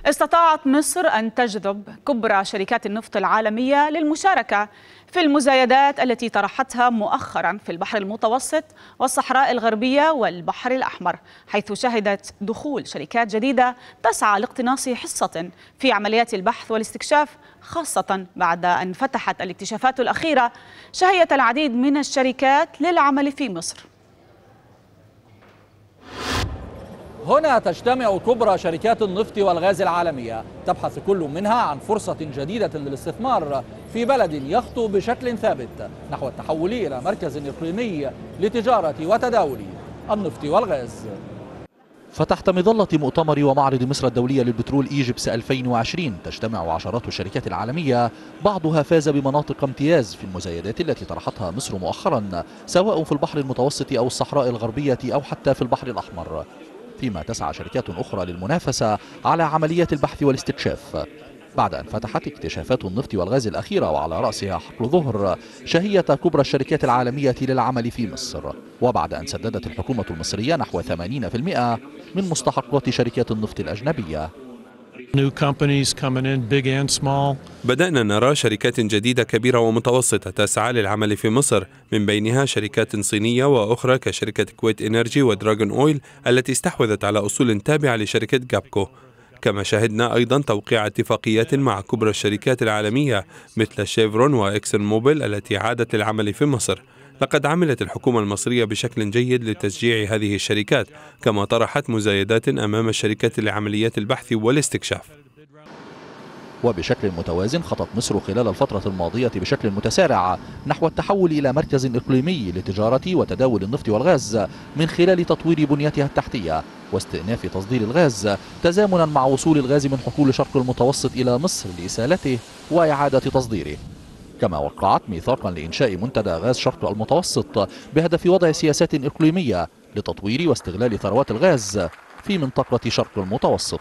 استطاعت مصر أن تجذب كبرى شركات النفط العالمية للمشاركة في المزايدات التي طرحتها مؤخرا في البحر المتوسط والصحراء الغربية والبحر الأحمر حيث شهدت دخول شركات جديدة تسعى لاقتناص حصة في عمليات البحث والاستكشاف خاصة بعد أن فتحت الاكتشافات الأخيرة شهية العديد من الشركات للعمل في مصر هنا تجتمع كبرى شركات النفط والغاز العالمية تبحث كل منها عن فرصة جديدة للاستثمار في بلد يخطو بشكل ثابت نحو التحول إلى مركز إقليمي لتجارة وتداول النفط والغاز فتحت مظلة مؤتمر ومعرض مصر الدولية للبترول إيجيبس 2020 تجتمع عشرات الشركات العالمية بعضها فاز بمناطق امتياز في المزايدات التي طرحتها مصر مؤخرا سواء في البحر المتوسط أو الصحراء الغربية أو حتى في البحر الأحمر فيما تسعى شركات أخرى للمنافسة على عملية البحث والاستكشاف بعد أن فتحت اكتشافات النفط والغاز الأخيرة وعلى رأسها حقل ظهر شهية كبرى الشركات العالمية للعمل في مصر وبعد أن سددت الحكومة المصرية نحو 80% من مستحقات شركات النفط الأجنبية بدأنا نرى شركات جديدة كبيرة ومتوسطة تسعى للعمل في مصر من بينها شركات صينية وأخرى كشركة كويت إنرجي ودراجون أويل التي استحوذت على أصول تابعة لشركة جابكو كما شهدنا أيضا توقيع اتفاقيات مع كبرى الشركات العالمية مثل شيفرون وإكسون موبيل التي عادت للعمل في مصر لقد عملت الحكومة المصرية بشكل جيد لتشجيع هذه الشركات كما طرحت مزايدات أمام الشركات لعمليات البحث والاستكشاف وبشكل متوازن خطت مصر خلال الفترة الماضية بشكل متسارع نحو التحول إلى مركز إقليمي لتجارة وتداول النفط والغاز من خلال تطوير بنيتها التحتية واستئناف تصدير الغاز تزامنا مع وصول الغاز من حقول شرق المتوسط إلى مصر لإسالته وإعادة تصديره كما وقعت ميثاقا لإنشاء منتدى غاز شرق المتوسط بهدف وضع سياسات إقليمية لتطوير واستغلال ثروات الغاز في منطقة شرق المتوسط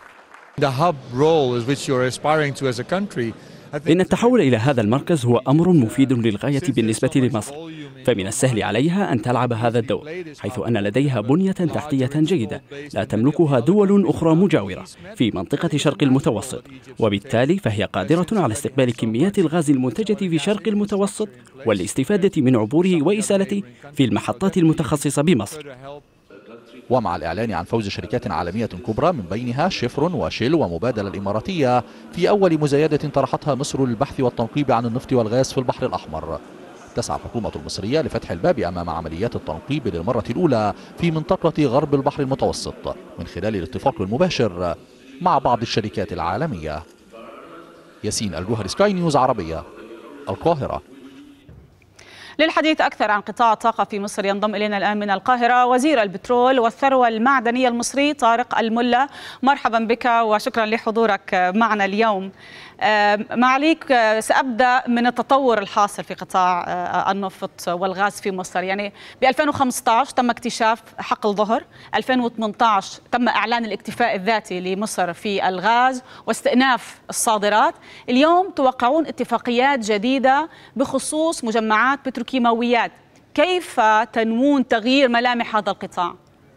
إن التحول إلى هذا المركز هو أمر مفيد للغاية بالنسبة لمصر فمن السهل عليها أن تلعب هذا الدور حيث أن لديها بنية تحتية جيدة لا تملكها دول أخرى مجاورة في منطقة شرق المتوسط وبالتالي فهي قادرة على استقبال كميات الغاز المنتجة في شرق المتوسط والاستفادة من عبوره وإسالته في المحطات المتخصصة بمصر ومع الإعلان عن فوز شركات عالمية كبرى من بينها شيفرون وشيل ومبادلة الإماراتية في أول مزايدة طرحتها مصر للبحث والتنقيب عن النفط والغاز في البحر الأحمر تسعى الحكومة المصرية لفتح الباب أمام عمليات التنقيب للمرة الأولى في منطقة غرب البحر المتوسط من خلال الاتفاق المباشر مع بعض الشركات العالمية ياسين الجوهر سكاي نيوز عربية القاهرة للحديث أكثر عن قطاع الطاقة في مصر ينضم إلينا الآن من القاهرة وزير البترول والثروة المعدنية المصري طارق الملا مرحبا بك وشكرا لحضورك معنا اليوم معاليك سأبدأ من التطور الحاصل في قطاع النفط والغاز في مصر يعني ب 2015 تم اكتشاف حقل ظهر 2018 تم إعلان الاكتفاء الذاتي لمصر في الغاز واستئناف الصادرات اليوم توقعون اتفاقيات جديدة بخصوص مجمعات بتروكيماويات كيف تنوون تغيير ملامح هذا القطاع؟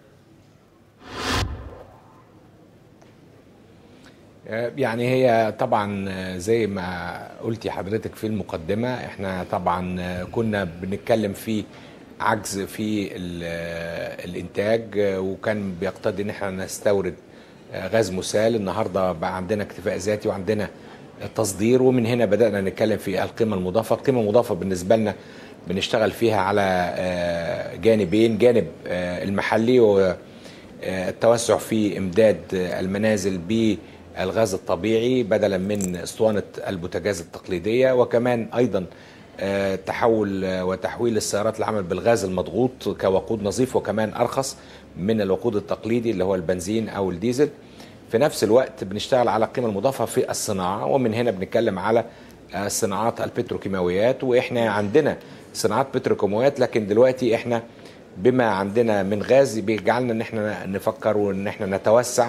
يعني هي طبعا زي ما قلتي حضرتك في المقدمة احنا طبعا كنا بنتكلم في عجز في الانتاج وكان بيقتضي ان احنا نستورد غاز مسال النهارده بقى عندنا اكتفاء ذاتي وعندنا تصدير ومن هنا بدأنا نتكلم في القيمة المضافة القيمة المضافة بالنسبة لنا بنشتغل فيها على جانبين جانب المحلي والتوسع في امداد المنازل ب الغاز الطبيعي بدلا من اسطوانه البوتاجاز التقليديه وكمان ايضا تحول وتحويل السيارات العمل بالغاز المضغوط كوقود نظيف وكمان ارخص من الوقود التقليدي اللي هو البنزين او الديزل في نفس الوقت بنشتغل على القيمه المضافه في الصناعه ومن هنا بنتكلم على صناعات البتروكيماويات واحنا عندنا صناعات بتروكيماويات لكن دلوقتي احنا بما عندنا من غاز بيجعلنا ان احنا نفكر وان احنا نتوسع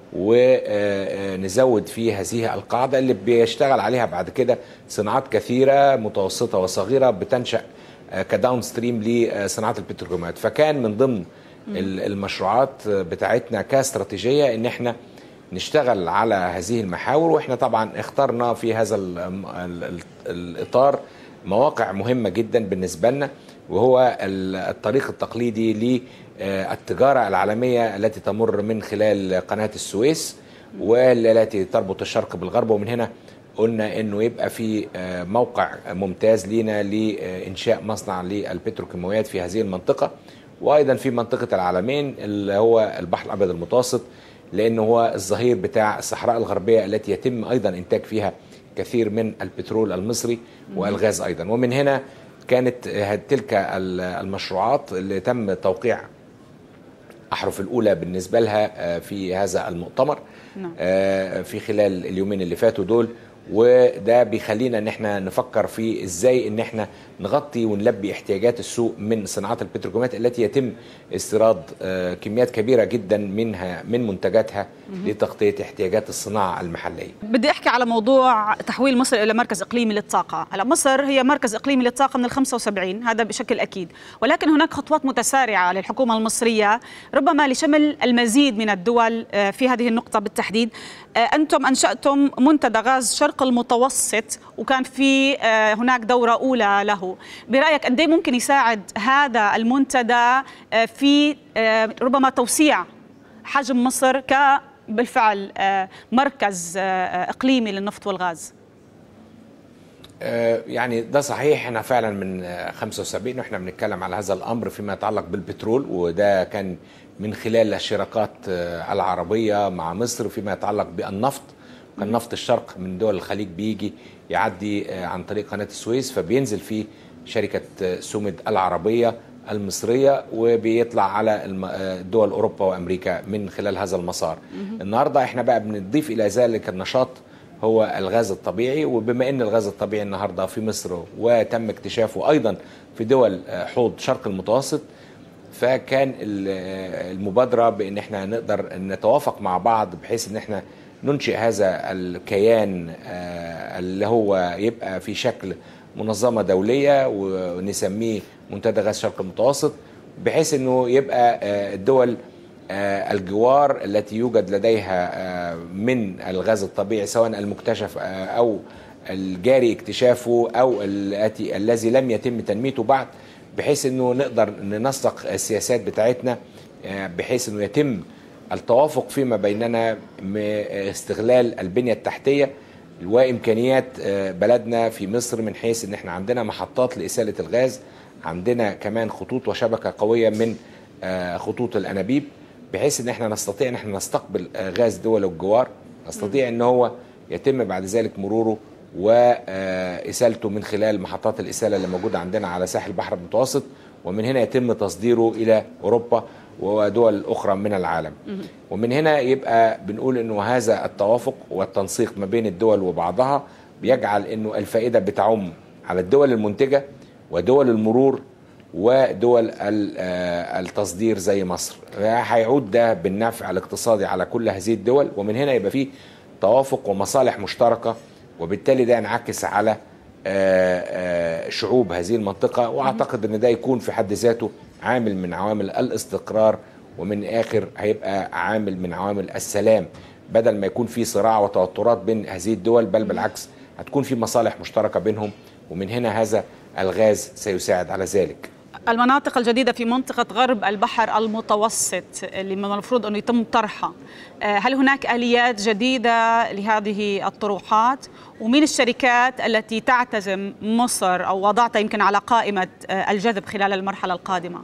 ونزود في هذه القاعدة اللي بيشتغل عليها بعد كده صناعات كثيرة متوسطة وصغيرة بتنشأ كداون ستريم لصناعة البتروكيماويات فكان من ضمن المشروعات بتاعتنا كاستراتيجية ان احنا نشتغل على هذه المحاور واحنا طبعا اخترنا في هذا ال ال ال الاطار مواقع مهمه جدا بالنسبه لنا وهو الطريق التقليدي للتجاره العالميه التي تمر من خلال قناه السويس والتي تربط الشرق بالغرب ومن هنا قلنا انه يبقى في موقع ممتاز لينا لانشاء مصنع للبتروكيماويات في هذه المنطقه وايضا في منطقه العالمين اللي هو البحر الابيض المتوسط لانه هو الظهير بتاع الصحراء الغربيه التي يتم ايضا انتاج فيها كثير من البترول المصري والغاز ايضا ومن هنا كانت تلك المشروعات اللي تم توقيع احرف الاولى بالنسبه لها في هذا المؤتمر في خلال اليومين اللي فاتوا دول وده بيخلينا ان احنا نفكر في ازاي ان احنا نغطي ونلبي احتياجات السوق من صناعات البتروكيماويات التي يتم استيراد كميات كبيره جدا منها من منتجاتها لتغطيه احتياجات الصناعه المحليه. بدي احكي على موضوع تحويل مصر الى مركز اقليمي للطاقه، هلا مصر هي مركز اقليمي للطاقه من ال 75 هذا بشكل اكيد، ولكن هناك خطوات متسارعه للحكومه المصريه ربما لشمل المزيد من الدول في هذه النقطه بالتحديد. انتم انشاتم منتدى غاز شرق المتوسط وكان في هناك دوره اولى له برايك قد ممكن يساعد هذا المنتدى في ربما توسيع حجم مصر ك بالفعل مركز اقليمي للنفط والغاز يعني ده صحيح احنا فعلا من 75 واحنا بنتكلم على هذا الامر فيما يتعلق بالبترول وده كان من خلال الشراكات العربيه مع مصر فيما يتعلق بالنفط كان نفط الشرق من دول الخليج بيجي يعدي عن طريق قناه السويس فبينزل في شركه سومد العربيه المصريه وبيطلع على دول اوروبا وامريكا من خلال هذا المسار. النهارده احنا بقى بنضيف الى ذلك النشاط هو الغاز الطبيعي وبما ان الغاز الطبيعي النهارده في مصر وتم اكتشافه ايضا في دول حوض شرق المتوسط فكان المبادره بان احنا نقدر نتوافق مع بعض بحيث ان احنا ننشئ هذا الكيان اللي هو يبقى في شكل منظمه دوليه ونسميه منتدى غاز شرق المتوسط بحيث انه يبقى الدول الجوار التي يوجد لديها من الغاز الطبيعي سواء المكتشف او الجاري اكتشافه او الاتي الذي لم يتم تنميته بعد بحيث انه نقدر ننسق السياسات بتاعتنا بحيث انه يتم التوافق فيما بيننا استغلال البنيه التحتيه وامكانيات بلدنا في مصر من حيث ان احنا عندنا محطات لاساله الغاز عندنا كمان خطوط وشبكه قويه من خطوط الانابيب بحيث ان احنا نستطيع ان احنا نستقبل غاز دول الجوار نستطيع ان هو يتم بعد ذلك مروره واسالته من خلال محطات الاساله اللي موجوده عندنا على ساحل البحر المتوسط ومن هنا يتم تصديره الى اوروبا ودول اخرى من العالم ومن هنا يبقى بنقول انه هذا التوافق والتنسيق ما بين الدول وبعضها بيجعل انه الفائده بتعم على الدول المنتجه ودول المرور ودول التصدير زي مصر هيعود ده بالنفع الاقتصادي على كل هذه الدول ومن هنا يبقى فيه توافق ومصالح مشتركه وبالتالي ده ينعكس على شعوب هذه المنطقه واعتقد ان ده يكون في حد ذاته عامل من عوامل الاستقرار ومن اخر هيبقى عامل من عوامل السلام بدل ما يكون في صراع وتوترات بين هذه الدول بل بالعكس هتكون في مصالح مشتركه بينهم ومن هنا هذا الغاز سيساعد على ذلك المناطق الجديدة في منطقة غرب البحر المتوسط اللي من المفروض أنه يتم طرحها هل هناك آليات جديدة لهذه الطروحات ومين الشركات التي تعتزم مصر أو وضعتها يمكن على قائمة الجذب خلال المرحلة القادمة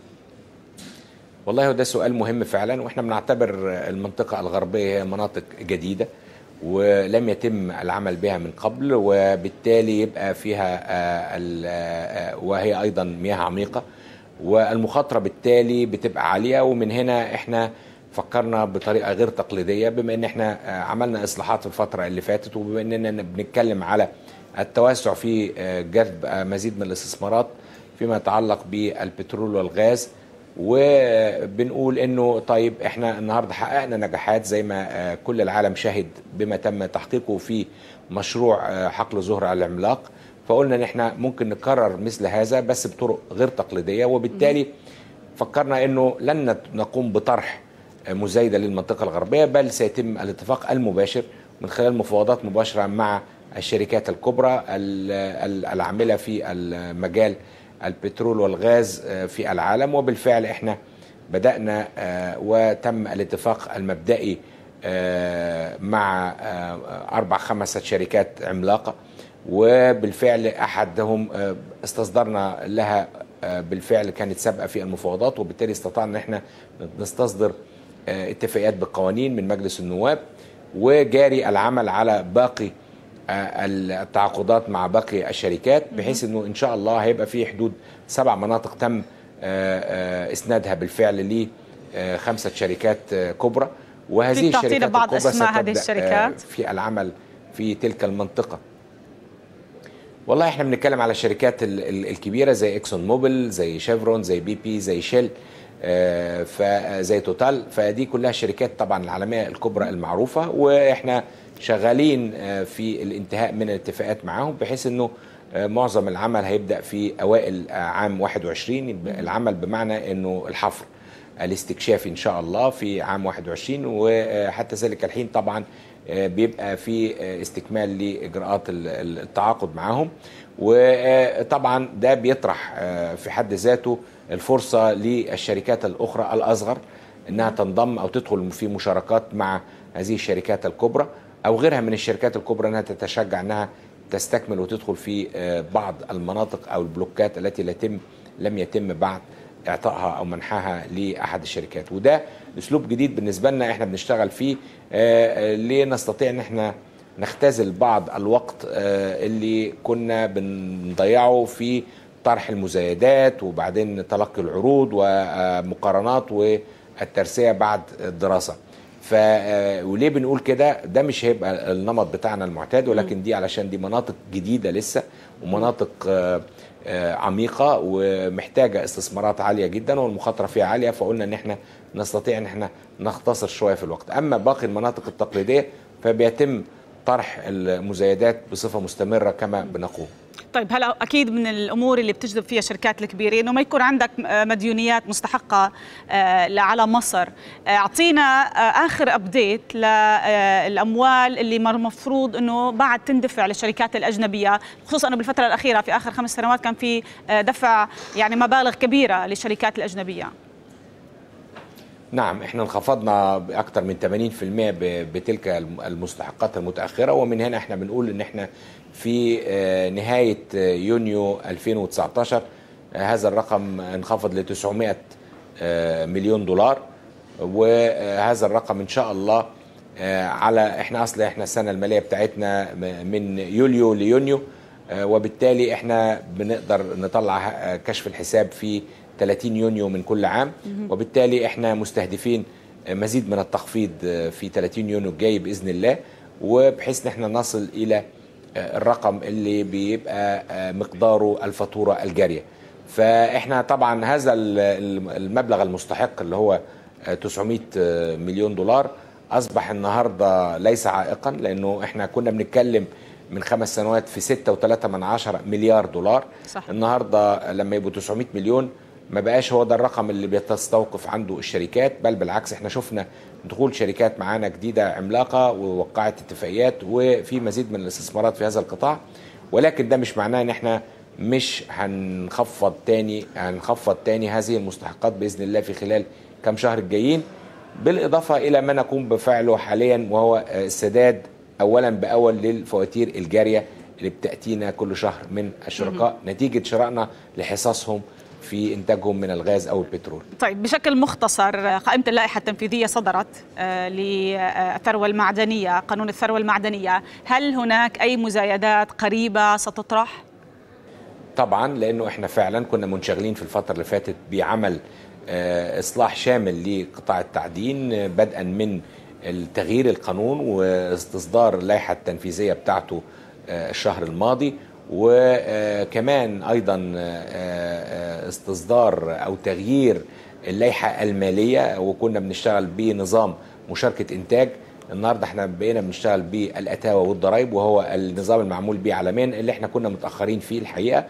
والله ده سؤال مهم فعلا واحنا بنعتبر المنطقة الغربية هي مناطق جديدة ولم يتم العمل بها من قبل وبالتالي يبقى فيها وهي ايضا مياه عميقه والمخاطره بالتالي بتبقى عاليه ومن هنا احنا فكرنا بطريقه غير تقليديه بما ان احنا عملنا اصلاحات في الفتره اللي فاتت وبما اننا بنتكلم على التوسع في جذب مزيد من الاستثمارات فيما يتعلق بالبترول والغاز وبنقول انه طيب احنا النهارده حققنا نجاحات زي ما كل العالم شهد بما تم تحقيقه في مشروع حقل زهر العملاق فقلنا ان احنا ممكن نكرر مثل هذا بس بطرق غير تقليديه وبالتالي فكرنا انه لن نقوم بطرح مزايده للمنطقه الغربيه بل سيتم الاتفاق المباشر من خلال مفاوضات مباشره مع الشركات الكبرى العامله في المجال البترول والغاز في العالم وبالفعل احنا بدانا وتم الاتفاق المبدئي مع اربع خمسه شركات عملاقه وبالفعل احدهم استصدرنا لها بالفعل كانت سابقه في المفاوضات وبالتالي استطعنا ان احنا نستصدر اتفاقيات بالقوانين من مجلس النواب وجاري العمل على باقي التعاقدات مع باقي الشركات بحيث انه ان شاء الله هيبقى في حدود سبع مناطق تم اسنادها بالفعل لخمسه شركات كبرى وهذه الشركات بعض اسماء هذه الشركات في العمل في تلك المنطقه والله احنا بنتكلم على الشركات الكبيره زي اكسون موبل زي شيفرون زي بي بي زي شيل فزي توتال فدي كلها شركات طبعا العالميه الكبرى المعروفه واحنا شغالين في الانتهاء من الاتفاقات معاهم بحيث انه معظم العمل هيبدا في اوائل عام 21 العمل بمعنى انه الحفر الاستكشافي ان شاء الله في عام 21 وحتى ذلك الحين طبعا بيبقى في استكمال لاجراءات التعاقد معاهم وطبعا ده بيطرح في حد ذاته الفرصه للشركات الاخرى الاصغر انها تنضم او تدخل في مشاركات مع هذه الشركات الكبرى او غيرها من الشركات الكبرى انها تتشجع انها تستكمل وتدخل في بعض المناطق او البلوكات التي لا يتم لم يتم بعد اعطائها او منحها لاحد الشركات وده اسلوب جديد بالنسبه لنا احنا بنشتغل فيه لنستطيع ان احنا نختزل بعض الوقت اللي كنا بنضيعه في طرح المزايدات وبعدين تلقي العروض ومقارنات والترسيه بعد الدراسه ف وليه بنقول كده ده مش هيبقى النمط بتاعنا المعتاد ولكن دي علشان دي مناطق جديده لسه ومناطق عميقه ومحتاجه استثمارات عاليه جدا والمخاطره فيها عاليه فقلنا ان احنا نستطيع ان احنا نختصر شويه في الوقت اما باقي المناطق التقليديه فبيتم طرح المزايدات بصفه مستمره كما بنقول طيب هلا اكيد من الامور اللي بتجذب فيها الشركات الكبيره انه ما يكون عندك مديونيات مستحقه على مصر اعطينا اخر ابديت للاموال اللي المفروض انه بعد تندفع للشركات الاجنبيه خصوصا انه بالفتره الاخيره في اخر خمس سنوات كان في دفع يعني مبالغ كبيره للشركات الاجنبيه نعم احنا انخفضنا باكثر من 80% بتلك المستحقات المتاخره ومن هنا احنا بنقول ان احنا في نهايه يونيو 2019 هذا الرقم انخفض ل 900 مليون دولار وهذا الرقم ان شاء الله على احنا اصلا احنا السنه الماليه بتاعتنا من يوليو ليونيو وبالتالي احنا بنقدر نطلع كشف الحساب في 30 يونيو من كل عام وبالتالي احنا مستهدفين مزيد من التخفيض في 30 يونيو الجاي باذن الله وبحيث ان احنا نصل الى الرقم اللي بيبقى مقداره الفاتوره الجاريه فاحنا طبعا هذا المبلغ المستحق اللي هو 900 مليون دولار اصبح النهارده ليس عائقا لانه احنا كنا بنتكلم من خمس سنوات في 6.3 من عشرة مليار دولار صح. النهارده لما يبقوا 900 مليون ما بقاش هو ده الرقم اللي بتستوقف عنده الشركات بل بالعكس احنا شفنا دخول شركات معانا جديده عملاقه ووقعت اتفاقيات وفي مزيد من الاستثمارات في هذا القطاع ولكن ده مش معناه ان احنا مش هنخفض تاني هنخفض تاني هذه المستحقات باذن الله في خلال كم شهر الجايين بالاضافه الى ما نقوم بفعله حاليا وهو السداد اولا باول للفواتير الجاريه اللي بتاتينا كل شهر من الشركاء نتيجه شرائنا لحصصهم في انتاجهم من الغاز او البترول. طيب بشكل مختصر قائمه اللائحه التنفيذيه صدرت للثروه المعدنيه، قانون الثروه المعدنيه، هل هناك اي مزايدات قريبه ستطرح؟ طبعا لانه احنا فعلا كنا منشغلين في الفتره اللي فاتت بعمل اصلاح شامل لقطاع التعدين بدءا من تغيير القانون واستصدار اللائحه التنفيذيه بتاعته الشهر الماضي وكمان ايضا استصدار او تغيير اللائحه الماليه وكنا بنشتغل بنظام مشاركه انتاج النهارده احنا بقينا بنشتغل بالاتاوه والضرائب وهو النظام المعمول به عالميا اللي احنا كنا متاخرين فيه الحقيقه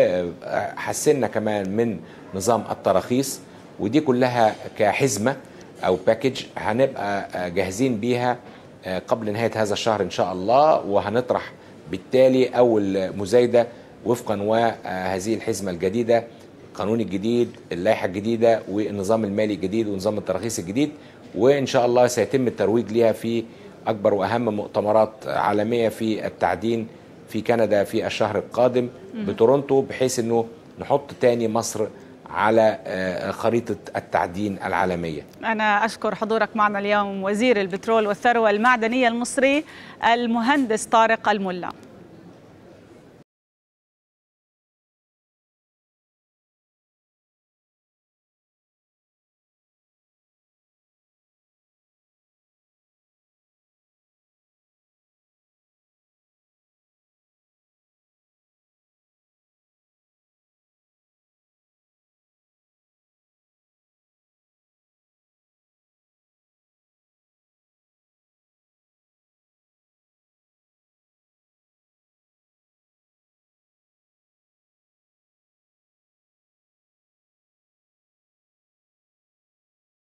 وحسنا كمان من نظام التراخيص ودي كلها كحزمه او باكج هنبقى جاهزين بيها قبل نهايه هذا الشهر ان شاء الله وهنطرح بالتالي اول مزايده وفقا وهذه الحزمه الجديده القانون الجديد اللائحه الجديده والنظام المالي الجديد ونظام التراخيص الجديد وان شاء الله سيتم الترويج لها في اكبر واهم مؤتمرات عالميه في التعدين في كندا في الشهر القادم بتورونتو بحيث انه نحط تاني مصر على خريطة التعدين العالمية أنا أشكر حضورك معنا اليوم وزير البترول والثروة المعدنية المصري المهندس طارق الملا